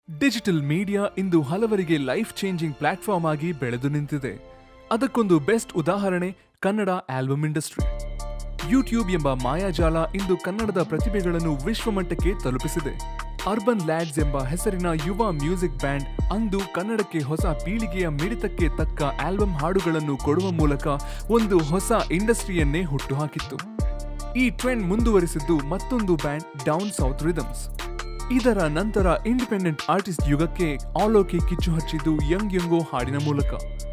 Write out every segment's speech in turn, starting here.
digital media ಇಂದು ಹಲವರಿಗೆ life changing platform ಆಗಿ ಬೆಳೆದು ನಿಂತಿದೆ ಅದಕ್ಕೊಂದು ಬೆಸ್ಟ್ ಉದಾಹರಣೆ ಕನ್ನಡ ಆಲ್ಬಮ್ ಇಂಡಸ್ಟ್ರಿ ಯೂಟ್ಯೂಬ್ ಎಂಬ ಮಾಯಾಜಾಲ ಇಂದು ಕನ್ನಡದ ಪ್ರತಿಭೆಗಳನ್ನು ವಿಶ್ವಮಟ್ಟಕ್ಕೆ ತಲುಪಿಸಿದೆ ಅರ್ಬನ್ ಲ್ಯಾಡ್ಸ್ ಎಂಬ ಹೆಸರಿನ ಯುವ ಮ್ಯೂಸಿಕ್ ಬ್ಯಾಂಡ್ ಅಂದು ಕನ್ನಡಕ್ಕೆ ಹೊಸ ಪೀಳಿಗೆಯ ಮಿಡಿತಕ್ಕೆ ತಕ್ಕ ಆಲ್ಬಮ್ ಹಾಡುಗಳನ್ನು ಕೊಡುವ ಮೂಲಕ ಒಂದು ಹೊಸ ಇಂಡಸ್ಟ್ರಿಯನ್ನೇ ಹುಟ್ಟುಹಾಕಿತ್ತು ಈ ಟ್ರೆಂಡ್ ಮುಂದುವರಿಸಿದ್ದು ಮತ್ತೊಂದು ಬ್ಯಾಂಡ್ ಡೌನ್ ಸೌತ್ ರಿದಮ್ಸ್ ಇದರ ನಂತರ ಇಂಡಿಪೆಂಡೆಂಟ್ ಆರ್ಟಿಸ್ಟ್ ಯುಗಕ್ಕೆ ಆಲೋಕೆ ಕಿಚ್ಚು ಹಚ್ಚಿದ್ದು ಯಂಗ್ ಯಂಗೋ ಹಾಡಿನ ಮೂಲಕ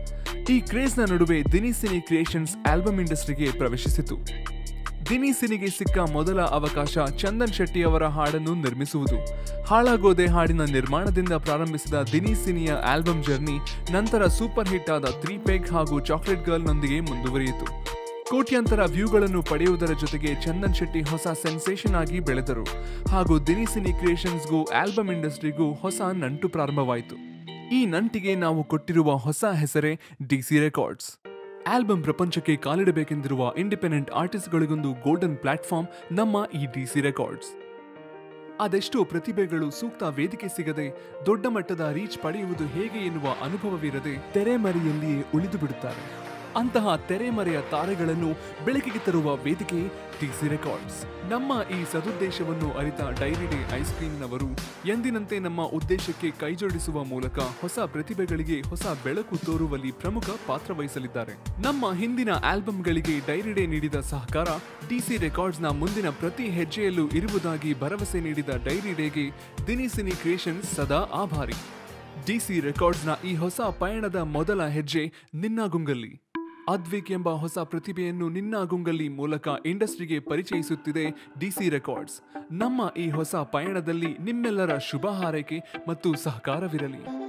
ಈ ಕ್ರೇಜ್ನ ನಡುವೆ ದಿನಿಸಿನಿ ಕ್ರಿಯೇಷನ್ಸ್ ಆಲ್ಬಮ್ ಇಂಡಸ್ಟ್ರಿಗೆ ಪ್ರವೇಶಿಸಿತು ದಿನಿಸಿನಿಗೆ ಸಿಕ್ಕ ಮೊದಲ ಅವಕಾಶ ಚಂದನ್ ಶೆಟ್ಟಿ ಅವರ ಹಾಡನ್ನು ನಿರ್ಮಿಸುವುದು ಹಾಳಾಗೋದೆ ಹಾಡಿನ ನಿರ್ಮಾಣದಿಂದ ಪ್ರಾರಂಭಿಸಿದ ದಿನಿಸಿನಿಯ ಆಲ್ಬಮ್ ಜರ್ನಿ ನಂತರ ಸೂಪರ್ ಹಿಟ್ ಆದ ತ್ರೀ ಪೆಗ್ ಹಾಗೂ ಚಾಕ್ಲೇಟ್ ಗರ್ಲ್ನೊಂದಿಗೆ ಮುಂದುವರಿಯಿತು ಕೋಟ್ಯಾಂತರ ವ್ಯೂಗಳನ್ನು ಪಡೆಯುವುದರ ಜೊತೆಗೆ ಚಂದನ್ ಶೆಟ್ಟಿ ಹೊಸ ಸೆನ್ಸೇಷನ್ ಆಗಿ ಬೆಳೆದರು ಹಾಗೂ ದಿನಿಸಿನಿ ಕ್ರಿಯೇಷನ್ಸ್ಗೂ ಆಲ್ಬಮ್ ಇಂಡಸ್ಟ್ರಿಗೂ ಹೊಸ ನಂಟು ಪ್ರಾರಂಭವಾಯಿತು ಈ ನಂಟಿಗೆ ನಾವು ಕೊಟ್ಟಿರುವ ಹೊಸ ಹೆಸರೇ ಡಿಸಿ ರೆಕಾರ್ಡ್ಸ್ ಆಲ್ಬಮ್ ಪ್ರಪಂಚಕ್ಕೆ ಕಾಲಿಡಬೇಕೆಂದಿರುವ ಇಂಡಿಪೆಂಡೆಂಟ್ ಆರ್ಟಿಸ್ಟ್ಗಳಿಗೊಂದು ಗೋಲ್ಡನ್ ಪ್ಲಾಟ್ಫಾರ್ಮ್ ನಮ್ಮ ಈ ಡಿಸಿ ರೆಕಾರ್ಡ್ಸ್ ಅದೆಷ್ಟೋ ಪ್ರತಿಭೆಗಳು ಸೂಕ್ತ ವೇದಿಕೆ ಸಿಗದೆ ದೊಡ್ಡ ಮಟ್ಟದ ರೀಚ್ ಪಡೆಯುವುದು ಹೇಗೆ ಎನ್ನುವ ಅನುಭವವಿರದೆ ತೆರೆಮರೆಯಲ್ಲಿಯೇ ಉಳಿದು ಬಿಡುತ್ತಾರೆ ಅಂತಹ ತೆರೆಮರೆಯ ತಾರೆಗಳನ್ನು ಬೆಳಕಿಗೆ ತರುವ ವೇದಿಕೆ ಟಿಸಿ ರೆಕಾರ್ಡ್ಸ್ ನಮ್ಮ ಈ ಸದುದ್ದೇಶವನ್ನು ಅರಿತ ಡೈರಿ ಡೇ ಐಸ್ ಕ್ರೀಮ್ನವರು ಎಂದಿನಂತೆ ನಮ್ಮ ಉದ್ದೇಶಕ್ಕೆ ಕೈಜೋಡಿಸುವ ಮೂಲಕ ಹೊಸ ಪ್ರತಿಭೆಗಳಿಗೆ ಹೊಸ ಬೆಳಕು ತೋರುವಲ್ಲಿ ಪ್ರಮುಖ ಪಾತ್ರ ವಹಿಸಲಿದ್ದಾರೆ ನಮ್ಮ ಹಿಂದಿನ ಆಲ್ಬಂಗಳಿಗೆ ಡೈರಿ ಡೇ ನೀಡಿದ ಸಹಕಾರ ಡಿಸಿ ರೆಕಾರ್ಡ್ಸ್ನ ಮುಂದಿನ ಪ್ರತಿ ಹೆಜ್ಜೆಯಲ್ಲೂ ಇರುವುದಾಗಿ ಭರವಸೆ ನೀಡಿದ ಡೈರಿ ಡೇಗೆ ದಿನಿಸಿನಿ ಕ್ರಿಯೇಷನ್ಸ್ ಸದಾ ಆಭಾರಿ ಡಿಸಿ ರೆಕಾರ್ಡ್ಸ್ನ ಈ ಹೊಸ ಪಯಣದ ಮೊದಲ ಹೆಜ್ಜೆ ನಿನ್ನಾಗುಂಗಲ್ಲಿ ಅದ್ವಿಕ್ ಎಂಬ ಹೊಸ ಪ್ರತಿಭೆಯನ್ನು ನಿನ್ನಾಗುಂಗಲ್ಲಿ ಮೂಲಕ ಇಂಡಸ್ಟ್ರಿಗೆ ಪರಿಚಯಿಸುತ್ತಿದೆ ಡಿಸಿ ರೆಕಾರ್ಡ್ಸ್ ನಮ್ಮ ಈ ಹೊಸ ಪಯಣದಲ್ಲಿ ನಿಮ್ಮೆಲ್ಲರ ಶುಭ ಹಾರೈಕೆ ಮತ್ತು ಸಹಕಾರವಿರಲಿ